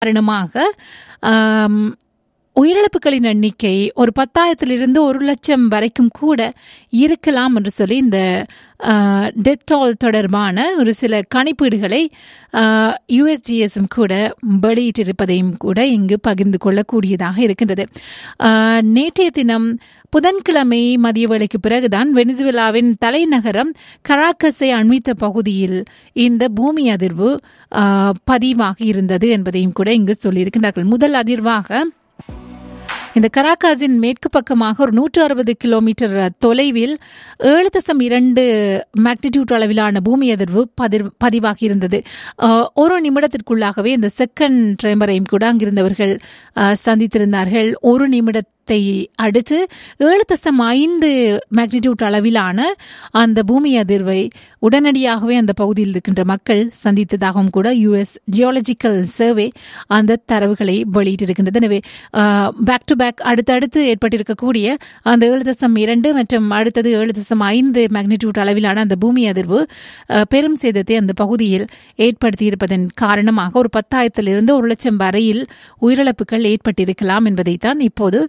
காரணமாக ஆம், உயிரிழப்புகளின் எண்ணிக்கை ஒரு பத்தாயிரத்திலிருந்து ஒரு லட்சம் வரைக்கும் கூட இருக்கலாம் என்று சொல்லி இந்த டெத்தால் தொடர்பான ஒரு சில கணிப்பீடுகளை யுஎஸ்ஜிஎஸும் கூட வெளியிட்டிருப்பதையும் கூட இங்கு பகிர்ந்து கொள்ளக்கூடியதாக இருக்கின்றது ஆஹ், நேற்றைய தினம் புதன்கிழமை மதிய வேளைக்கு பிறகுதான் வெனிசுவேலாவின் தலைநகரம் கராக்கஸை அண்மித்த பகுதியில் இந்த பூமி அதிர்வு ஆஹ், பதிவாகி இருந்தது என்பதையும் கூட இங்கு சொல்லியிருக்கின்றார்கள் முதல் அதிர்வாக இந்த கராகாஸின் மேற்கு பக்கமாக ஒரு நூற்று அறுபது கிலோமீட்டர் தொலைவில் ஏழு தசம் இரண்டு மேக்னிடியூட் அளவிலான பூமி அதிர்வு பதிர் பதிவாகி இருந்தது அஹ், ஒரு நிமிடத்திற்குள்ளாகவே இந்த செகண்ட் ட்ரெமரையும் கூட அங்கிருந்தவர்கள் அஹ், சந்தித்திருந்தார்கள் ஒரு நிமிடத்தை அடுத்து ஏழு தசம் ஐந்து மேக்னிடியூட் அளவிலான அந்த பூமி அதிர்வை உடனடியாகவே அந்த பகுதியில் இருக்கின்ற மக்கள் சந்தித்ததாகவும் கூட யுஎஸ் ஜியாலஜிக்கல் சர்வே அந்த தரவுகளை வெளியிட்டிருக்கின்றது எனவே பேக் டு பேக் அடுத்தடுத்து ஏற்பட்டிருக்கக்கூடிய அந்த ஏழு தசம் இரண்டு மற்றும் அடுத்தது ஏழு தசம் ஐந்து மேக்னிடியூட் அளவிலான அந்த பூமி அதிர்வு அஹ், பெரும் சேதத்தை அந்த பகுதியில் ஏற்படுத்தியிருப்பதன் காரணமாக ஒரு பத்தாயிரத்திலிருந்து ஒரு லட்சம் வரையில் உயிரிழப்புகள் ஏற்பட்டிருக்கலாம் என்பதைத்தான் இப்போது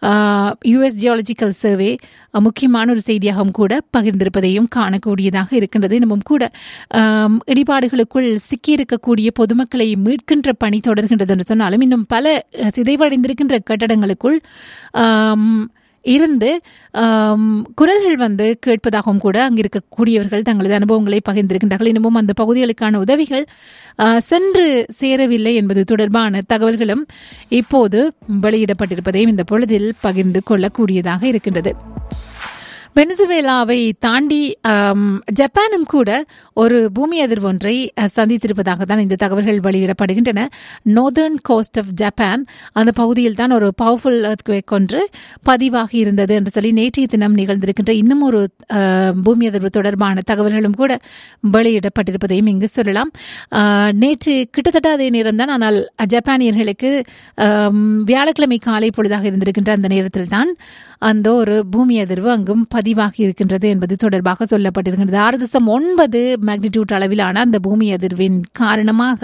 யுஎஸ் ஜியாலஜிக்கல் சர்வே முக்கியமான ஒரு செய்தியாகவும் கூட பகிர்ந்திருப்பதையும் காணக்கூடியதாக இருக்கின்றது இன்னமும் கூட ஆம், இடிபாடுகளுக்குள் சிக்கியிருக்கக்கூடிய பொதுமக்களை மீட்கின்ற பணி தொடர்கின்றது என்று சொன்னாலும் இன்னும் பல அஹ், சிதைவடைந்திருக்கின்ற கட்டடங்களுக்குள் ஆம், இருந்து ஆம், குரல்கள் வந்து கேட்பதாகவும் கூட அங்கு இருக்கக்கூடியவர்கள் தங்களது அனுபவங்களை பகிர்ந்திருக்கின்றார்கள் இன்னமும் அந்த பகுதிகளுக்கான உதவிகள் ஆ, சென்று சேரவில்லை என்பது தொடர்பான தகவல்களும் இப்போது வெளியிடப்பட்டிருப்பதையும் இந்த பொழுதில் பகிர்ந்து கொள்ளக்கூடியதாக இருக்கின்றது வெனிசுவேலாவை தாண்டி ஆம், ஜப்பானும் கூட ஒரு பூமி அதிர்வு ஒன்றை அஹ், சந்தித்திருப்பதாக தான் இந்த தகவல்கள் வெளியிடப்படுகின்றன நோர்தர்ன் கோஸ்ட் ஆஃப் ஜப்பான் அந்த பகுதியில் தான் ஒரு பவர்ஃபுல் earthquake ஒன்று பதிவாகி இருந்தது என்று சொல்லி நேற்றைய தினம் நிகழ்ந்திருக்கின்ற இன்னும் ஒரு அஹ், பூமி அதிர்வு தொடர்பான தகவல்களும் கூட வெளியிடப்பட்டிருப்பதையும் இங்கு சொல்லலாம் ஆஹ், நேற்று கிட்டத்தட்ட அதே நேரம் தான் ஆனால் ஜப்பானியர்களுக்கு ஆம், வியாழக்கிழமை காலை பொழுதாக இருந்திருக்கின்ற அந்த நேரத்தில் தான் அந்த ஒரு பூமி அதிர்வு அங்கும் பதிவாகி இருக்கின்றது என்பது தொடர்பாக சொல்லப்பட்டிருக்கின்றது ஆறு தசம் ஒன்பது மேக்னிடியூட் அளவிலான அந்த பூமி அதிர்வின் காரணமாக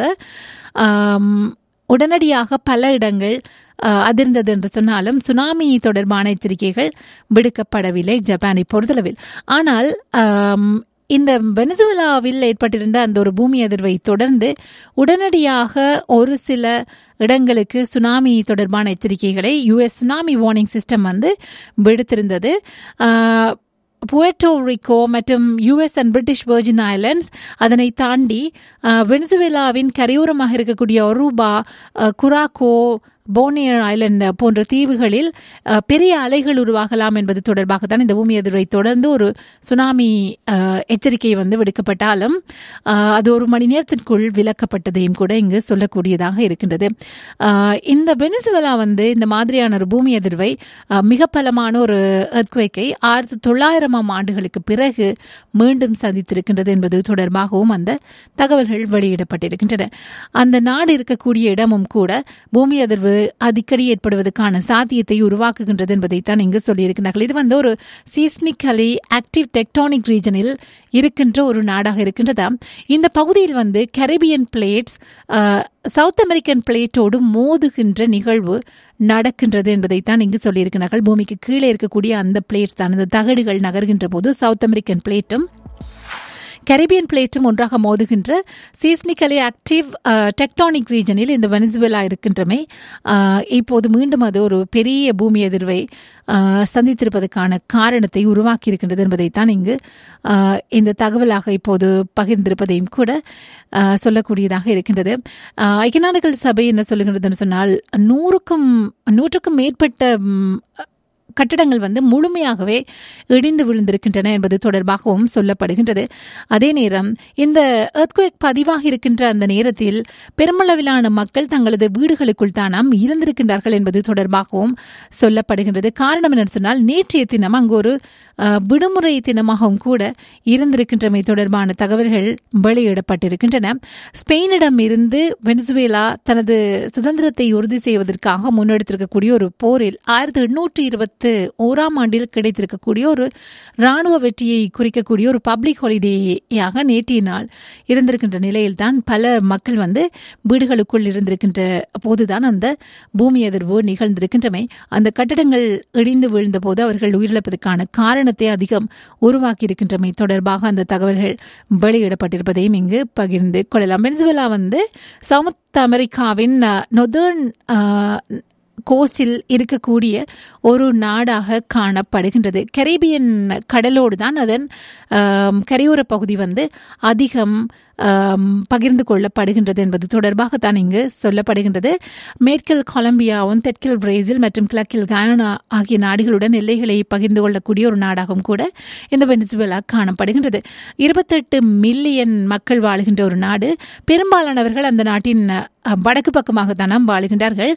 ஆம், உடனடியாக பல இடங்கள் அஹ், அதிர்ந்தது என்று சொன்னாலும் சுனாமி தொடர்பான எச்சரிக்கைகள் விடுக்கப்படவில்லை ஜப்பானை பொறுத்தளவில் ஆனால் ஆம், இந்த வெனிசுவேலாவில் ஏற்பட்டிருந்த அந்த ஒரு பூமி அதிர்வை தொடர்ந்து உடனடியாக ஒரு சில இடங்களுக்கு சுனாமி தொடர்பான எச்சரிக்கைகளை யுஎஸ் சுனாமி வார்னிங் சிஸ்டம் வந்து விடுத்திருந்தது ஆஹ், புயட்டோ ரிக்கோ மற்றும் US and British Virgin Islands அதனை தாண்டி அஹ், வெனிசுவேலாவின் கரையோரமாக இருக்கக்கூடிய ஒரூபா அஹ், குராக்கோ போனியர் ஐலண்ட் போன்ற தீவுகளில் அஹ், பெரிய அலைகள் உருவாகலாம் என்பது தொடர்பாக தான் இந்த பூமி அதிர்வை தொடர்ந்து ஒரு சுனாமி அஹ், எச்சரிக்கை வந்து விடுக்கப்பட்டாலும் அஹ், அது ஒரு மணி நேரத்திற்குள் விலக்கப்பட்டதையும் கூட இங்கு சொல்லக்கூடியதாக இருக்கின்றது அஹ், இந்த வெனிசுவேலா வந்து இந்த மாதிரியான ஒரு பூமி அதிர்வை அஹ், மிக பலமான ஒரு earthquake-ஐ ஆயிரத்தி தொள்ளாயிரமாம் ஆண்டுகளுக்கு பிறகு மீண்டும் சந்தித்திருக்கின்றது என்பது தொடர்பாகவும் அந்த தகவல்கள் வெளியிடப்பட்டிருக்கின்றன அந்த நாடு இருக்கக்கூடிய இடமும் கூட பூமி அதிர்வு அடிக்கடி ஏற்படுவதற்கான சாத்தியத்தை உருவாக்குகின்றது என்பதைத்தான் இங்கு சொல்லியிருக்கிறார்கள் இது வந்து ஒரு சீஸ்மிக்கலி ஆக்டிவ் டெக்டானிக் ரீஜனில் இருக்கின்ற ஒரு நாடாக இருக்கின்றதா இந்த பகுதியில் வந்து கரீபியன் பிளேட்ஸ் சவுத் அமெரிக்கன் பிளேட்டோடு மோதுகின்ற நிகழ்வு நடக்கின்றது என்பதைத்தான் இங்கு சொல்லியிருக்கிறார்கள் பூமிக்கு கீழே இருக்கக்கூடிய அந்த பிளேட்ஸ் தான் அந்த தகடுகள் நகர்கின்ற போது சவுத் அமெரிக்கன் பிளேட்டும் கரீபியன் பிளேட்டும் ஒன்றாக மோதுகின்ற சீஸ்மிக்கலி ஆக்டிவ் டெக்டானிக் ரீஜனில் இந்த வெனிசுவேலா இருக்கின்றமை அஹ், இப்போது மீண்டும் அது ஒரு பெரிய பூமி அதிர்வை அஹ், சந்தித்திருப்பதற்கான காரணத்தை உருவாக்கி இருக்கின்றது என்பதைத்தான் இங்கு அஹ், இந்த தகவலாக இப்போது பகிர்ந்திருப்பதையும் கூட அஹ், சொல்லக்கூடியதாக இருக்கின்றது அஹ், ஐக்கிய நாடுகள் சபை என்ன சொல்லுகின்றதுன்னு சொன்னால் நூறுக்கும் நூற்றுக்கும் மேற்பட்ட ம், கட்டடங்கள் வந்து முழுமையாகவே இடிந்து விழுந்திருக்கின்றன என்பது தொடர்பாகவும் சொல்லப்படுகின்றது அதே நேரம் இந்த earthquake பதிவாக இருக்கின்ற அந்த நேரத்தில் பெருமளவிலான மக்கள் தங்களது வீடுகளுக்குள் தானாம் இருந்திருக்கின்றார்கள் என்பது தொடர்பாகவும் சொல்லப்படுகின்றது காரணம் என்ன சொன்னால் நேற்றைய தினம் அங்கு ஒரு அஹ், விடுமுறை தினமாகவும் கூட இருந்திருக்கின்றமை தொடர்பான தகவல்கள் வெளியிடப்பட்டிருக்கின்றன ஸ்பெயினிடம் இருந்து வெனிசுவேலா தனது சுதந்திரத்தை உறுதி செய்வதற்காக முன்னெடுத்திருக்கக்கூடிய ஒரு போரில் ஆயிரத்தி எண்ணூற்றி இருபத்தி ரெண்டாயிரத்து ஓராம் ஆண்டில் கிடைத்திருக்கக்கூடிய ஒரு இராணுவ வெற்றியை குறிக்கக்கூடிய ஒரு பப்ளிக் ஹாலிடேயாக நேற்றைய நாள் இருந்திருக்கின்ற நிலையில்தான் பல மக்கள் வந்து வீடுகளுக்குள் இருந்திருக்கின்ற போதுதான் அந்த பூமி அதிர்வு நிகழ்ந்திருக்கின்றமை அந்த கட்டடங்கள் இடிந்து விழுந்த போது அவர்கள் உயிரிழப்பதற்கான காரணத்தை அதிகம் உருவாக்கி இருக்கின்றமை தொடர்பாக அந்த தகவல்கள் வெளியிடப்பட்டிருப்பதையும் இங்கு பகிர்ந்து கொள்ளலாம் வெனிசுவேலா வந்து சவுத் அமெரிக்காவின் நொதர்ன் கோஸ்டில் இருக்கக்கூடிய ஒரு நாடாக காணப்படுகின்றது கரீபியன் கடலோடு தான் அதன் கரையோர பகுதி வந்து அதிகம் பகிர்ந்து கொள்ளப்படுகின்றது என்பது தொடர்பாக தான் இங்கு சொல்லப்படுகின்றது மேற்கில் கொலம்பியாவும் தெற்கில் பிரேசில் மற்றும் கிழக்கில் கயானா ஆகிய நாடுகளுடன் எல்லைகளை பகிர்ந்து கொள்ளக்கூடிய ஒரு நாடாகவும் கூட இந்த வெனிசுவேலா காணப்படுகின்றது இருபத்தெட்டு மில்லியன் மக்கள் வாழுகின்ற ஒரு நாடு பெரும்பாலானவர்கள் அந்த நாட்டின் வடக்கு பக்கமாக தானம் வாழுகின்றார்கள்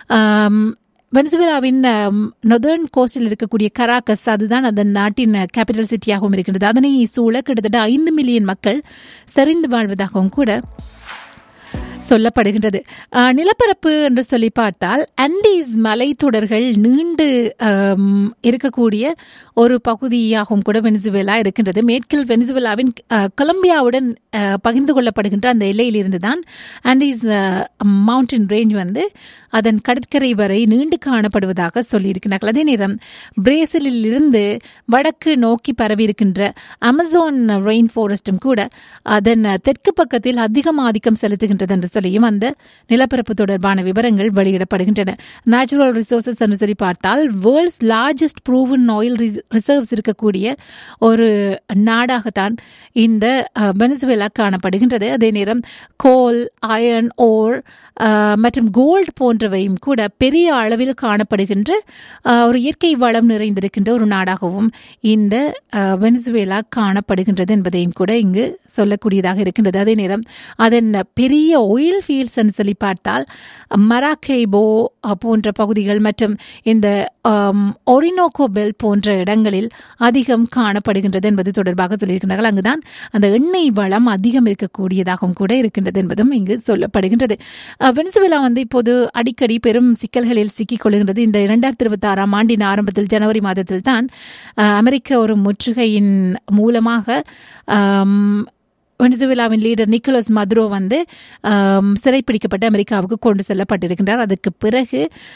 வெனிசுவேலாவின் நொதர்ன் கோஸ்டில் இருக்கக்கூடிய கராக்கஸ் அதுதான் அந்த நாட்டின் கேபிட்டல் சிட்டியாகவும் இருக்கின்றது அதனை சூழ கிட்டத்தட்ட ஐந்து மில்லியன் மக்கள் சரிந்து வாழ்வதாகவும் கூட சொல்லப்படுகின்றது நிலப்பரப்பு என்று சொல்லி பார்த்தால் அண்டீஸ் மலைத்தொடர்கள் நீண்டு இருக்கக்கூடிய ஒரு பகுதியாகவும் கூட வெனிசுவேலா இருக்கின்றது மேற்கில் வெனிசுவேலாவின் கொலம்பியாவுடன் பகிர்ந்து கொள்ளப்படுகின்ற அந்த எல்லையிலிருந்து தான் ஆண்டீஸ் மவுண்டன் ரேஞ்ச் வந்து அதன் கடற்கரை வரை நீண்டு காணப்படுவதாக சொல்லியிருக்கிறார்கள் அதே நேரம் பிரேசிலில் இருந்து வடக்கு நோக்கி பரவி இருக்கின்ற அமேசான் ரெயின் ஃபாரஸ்டும் கூட அதன் தெற்கு பக்கத்தில் அதிகம் ஆதிக்கம் செலுத்துகின்றது என்று சொல்லியும் அந்த நிலப்பரப்பு தொடர்பான விவரங்கள் வெளியிடப்படுகின்றன நேச்சுரல் ரிசோர்சஸ் என்று சொல்லி பார்த்தால் world's largest proven oil reserves இருக்கக்கூடிய ஒரு நாடாகத்தான் இந்த வெனிசுவேலா காணப்படுகின்றது அதே நேரம் கோல் அயர்ன் ஓர் மற்றும் கோல்டு போன்றவையும் கூட பெரிய அளவில் காணப்படுகின்ற ஒரு இயற்கை வளம் நிறைந்திருக்கின்ற ஒரு நாடாகவும் இந்த வெனிசுவேலா காணப்படுகின்றது என்பதையும் கூட இங்கு சொல்லக்கூடியதாக இருக்கின்றது அதே நேரம் அதன் பெரிய ஒயில் ஃபீல்ட்ஸ் சொல்லி பார்த்தால் மராக்கேபோ போன்ற பகுதிகள் மற்றும் இந்த ஒரினோகோ பெல் போன்ற இடங்களில் அதிகம் காணப்படுகின்றது என்பது தொடர்பாக சொல்லியிருக்கிறார்கள் அங்குதான் அந்த எண்ணெய் வளம் அதிகம் இருக்கக்கூடியதாகவும் கூட இருக்கின்றது என்பதும் இங்கு சொல்லப்படுகின்றது வெனிசுவேலா வந்து இப்போது அடிக்கடி பெரும் சிக்கல்களில் சிக்கிக் கொள்கின்றது இந்த இரண்டாயிரத்தி இருபத்தி ஆறாம் ஆண்டின் ஆரம்பத்தில் ஜனவரி மாதத்தில் தான் அமெரிக்க ஒரு முற்றுகையின் மூலமாக வெனிசுவேலாவின் லீடர் நிக்கோலஸ் மதுரோ வந்து சிறைப்பிடிக்கப்பட்டு அமெரிக்காவுக்கு கொண்டு செல்லப்பட்டிருக்கின்றார் அதற்கு பிறகு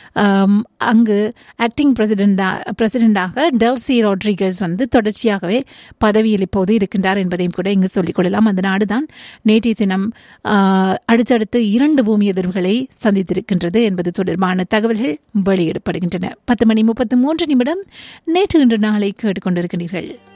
அங்கு ஆக்டிங் பிரசிடெண்டா பிரசிடெண்டாக டெல்சி ராட்ரிகஸ் வந்து தொடர்ச்சியாகவே பதவியில் இப்போது இருக்கின்றார் என்பதையும் கூட இங்கு சொல்லிக்கொள்ளலாம் அந்த நாடுதான் நேற்றைய தினம் அடுத்தடுத்து இரண்டு பூமி எதிர்வுகளை சந்தித்திருக்கின்றது என்பது தொடர்பான தகவல்கள் வெளியிடப்படுகின்றன பத்து மணி முப்பத்தி மூன்று நிமிடம் நேற்று இன்று நாளை கேட்டுக்கொண்டிருக்கின்றீர்கள்